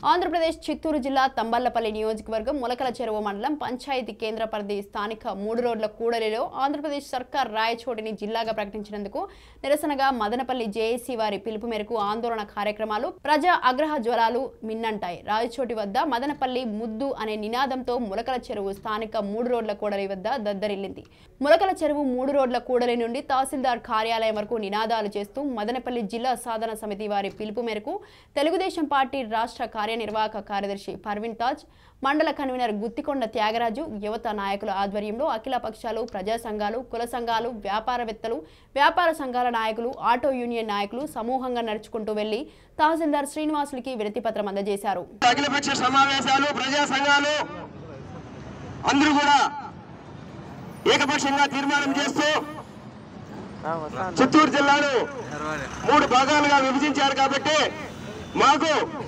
ఆంధ్రప్రదేశ్ చిత్తూరు జిల్లా తంబళ్లపల్లి నియోజకవర్గం ములకల చెరువు మండలం పంచాయతీ కేంద్ర పరిధి స్థానిక మూడు రోడ్ల కూడలిలో ఆంధ్రప్రదేశ్ సర్కార్ రాయచోటిని జిల్లాగా ప్రకటించినందుకు నిరసనగా మదనపల్లి జేఏసీ వారి పిలుపు మేరకు ఆందోళన కార్యక్రమాలు ప్రజా ఆగ్రహ జ్వరాలు మిన్నంటాయి రాయచోటి వద్ద మదనపల్లి ముద్దు అనే నినాదంతో ములకల చెరువు స్థానిక మూడు రోడ్ల కూడలి వద్ద దద్దరిల్లింది ములకల చెరువు మూడు రోడ్ల కూడలి నుండి తహసీల్దార్ కార్యాలయం వరకు నినాదాలు చేస్తూ మదనపల్లి జిల్లా సాధన సమితి వారి పిలుపు మేరకు తెలుగుదేశం పార్టీ రాష్ట్ర కార్యనిర్వాహక కార్యదర్శి పర్వీన్ తాజ్ మండల కన్వీనర్ గుత్తికొండ త్యాగరాజు యువత నాయకుల ఆధ్వర్యంలో అఖిల పక్షాలు ప్రజా సంఘాలు కుల సంఘాలు వ్యాపారవేత్తలు వ్యాపార సంఘాల నాయకులు ఆటో యూనియన్ నాయకులు సమూహంగా నడుచుకుంటూ వెళ్లి తహసీల్దార్ శ్రీనివాసులకి వినతి పత్రం అందజేశారు అఖిలపక్ష సమావేశాలు ప్రజా సంఘాలు అందరూ కూడా ఏకపక్షంగా తీర్మానం చేస్తూ చిత్తూరు జిల్లాను మూడు భాగాలుగా విభజించారు కాబట్టి మాకు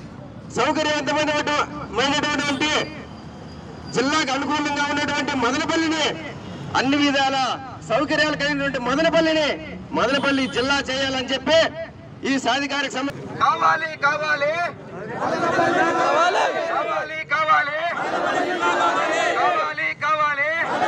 సౌకర్యవంతమైనటువంటి జిల్లాకు అనుకూలంగా ఉన్నటువంటి మదనపల్లిని అన్ని విధాల సౌకర్యాలు కలిగినటువంటి మదనపల్లిని మదనపల్లి జిల్లా చేయాలని చెప్పి ఈ సాధికారిక సమ కావాలి కావాలి కావాలి కావాలి కావాలి కావాలి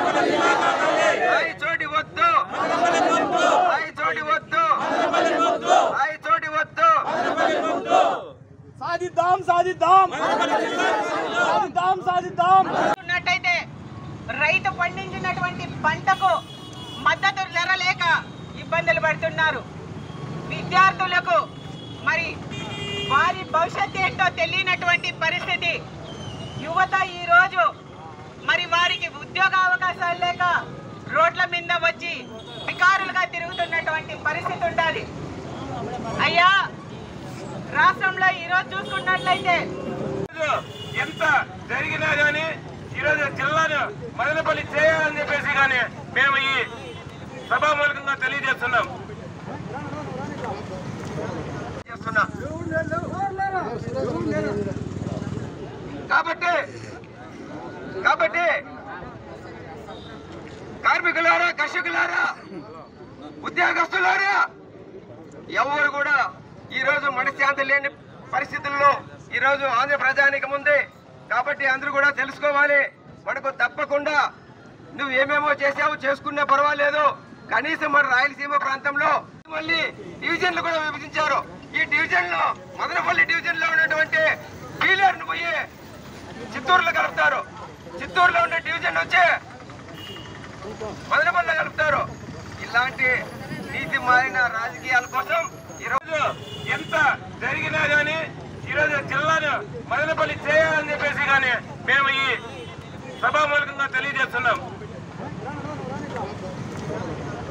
ఐ చోటి వద్దు ఐ చోటి వద్దు ఐ చోటి వద్దు సాధిద్దాం సాధిద్దాం సాధిద్దాం సాధిద్దాం ఉన్నట్టయితే రైతు పండించినటువంటి పంటకు మద్దతు ధర లేక ఇబ్బందులు పడుతున్నారు విద్యార్థులకు మరి వారి భవిష్యత్తు ఏంటో తెలియనటువంటి పరిస్థితి యువత ఈ రోజు మరి వారికి ఉద్యోగ అవకాశాలు లేక రోడ్ల మీద వచ్చి వికారులుగా తిరుగుతున్నటువంటి పరిస్థితి ఉండాలి అయ్యా రాష్ట్రంలో ఈ రోజు చూసుకున్నట్లయితే ఎంత జరిగినా గానీ ఈరోజు జిల్లాను మదనపల్లి చేయాలని చెప్పేసి గానీ మేము ఈ సభామూలకంగా తెలియజేస్తున్నాం చేస్తున్నాం. కాబట్టి కాబట్టి కార్మికులారా కర్షకులారా ఉద్యోగస్తులారా ఎవరు కూడా ఈ రోజు మనశ్శాంతి లేని పరిస్థితుల్లో ఈ రోజు ఆంధ్ర ప్రజానికి ఉంది కాబట్టి అందరూ కూడా తెలుసుకోవాలి మనకు తప్పకుండా నువ్వు ఏమేమో చేసావు చేసుకున్నా పర్వాలేదు కనీసం మన రాయలసీమ ప్రాంతంలో మళ్ళీ డివిజన్లు కూడా విభజించారు ఈ డివిజన్ లో మదనపల్లి డివిజన్ లో ఉన్నటువంటి డీలర్ ను పోయి చిత్తూరులో కలుపుతారు చిత్తూరులో ఉండే డివిజన్ వచ్చి మదనపల్లిలో కలుపుతారు ఇలాంటి నీతి మారిన రాజకీయాల కోసం ఈరోజు ఎంత జరిగినా గానీ ఈరోజు జిల్లాను మదనపల్లి చేయాలని చెప్పేసి గానీ మేము ఈ సభామూలకంగా తెలియజేస్తున్నాం